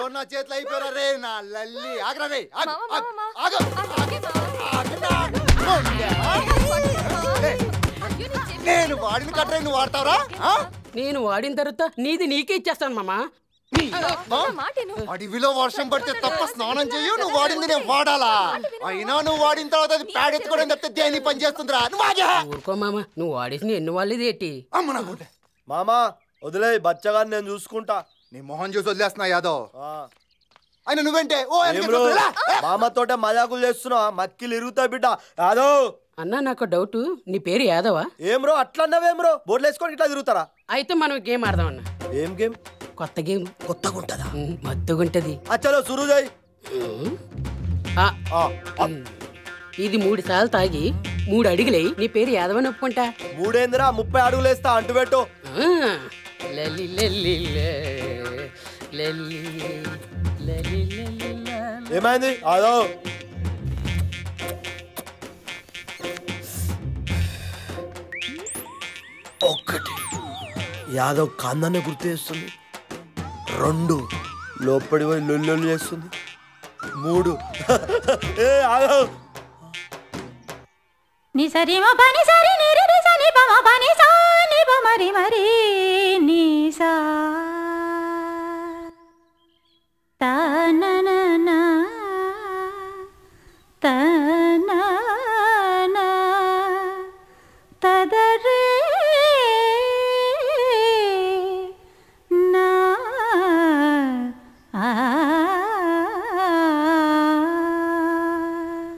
మీరు నా చేతిలో అయిపోయారా రే నా లల్లి ఆగరా రే ఆగు, మామ, ఆగు, మామ, ఆగు, అలాగే మామ. ఆగురా. మొండా. ఏ, నేను వాడిన కట్రే నువ్వు వాడతావురా ఆ? నేను వాడిన తర్వాత నీది నీకే ఇచ్చేస్తాను మామా నీ అబ్బా. మాటేను అడవిలో వర్షం పడితే తప్ప స్నానం చెయ్యు నువ్వు వాడింది నేను వాడాలా అయినా నువ్వు వాడిన తర్వాత అది ప్యాడ్ ఎత్తుకోవడం తప్పితే దేని పని చేస్తుందిరా నువ్వు ఆగే. ఊరుకో మామ నువ్వు వాడేసిన ఎన్ని వాళ్ళది ఏంటి అమ్మ నా గుండె. మామా వదిలే బచ్చగాన్ని నేను చూసుకుంటా నీ మొహం చూసి వదిలేస్తున్నా యాదవ్ ఆ. ఆయన నువ్వేంటే ఓ ఏం వెనక్కి బ్రో వస్తున్నా. ఏ, మామతోటే మజాకులు చేస్తున్నా మక్కిలు ఇరుగుతాయి బిడ్డ యాదో అన్నా నాకు డౌట్ నీ పేరు యాదవా ఏం బ్రో అట్లా అన్నావేం బ్రో బోర్డులు వేసుకొని ఇట్లా తిరుగుతారా అయితే మనం గేమ్ ఆడదాం అన్న ఏం గేమ్ కొత్త గేమ్ కొత్తగా ఉంటదా ఉమ్, మత్తుగుంటది అచ్చలో సురు చేయి ఉమ్. ఆ, ఆ, ఆ. ఉమ్. ఇది మూడు సార్లు తాగి మూడు అడిగిలే నీ పేరు యాదవని ఒప్పుకుంటా మూడేందిరా ముప్పై అడుగులు వేస్తా అంటు పెట్టు ఆ, లలి లలి లే, లలి లలి లలి లా. ఏమైంది అదో ఒక్కటి యాదవ్ కాందాన్ని గుర్తు చేస్తుంది రెండు లోపడి పోయి లొల్లొల్లు చేస్తుంది మూడు ఏ యాదవ్ ని సరి మ పని సరి ని రి రి స ని ప మ పని సా ని ప మరి మరి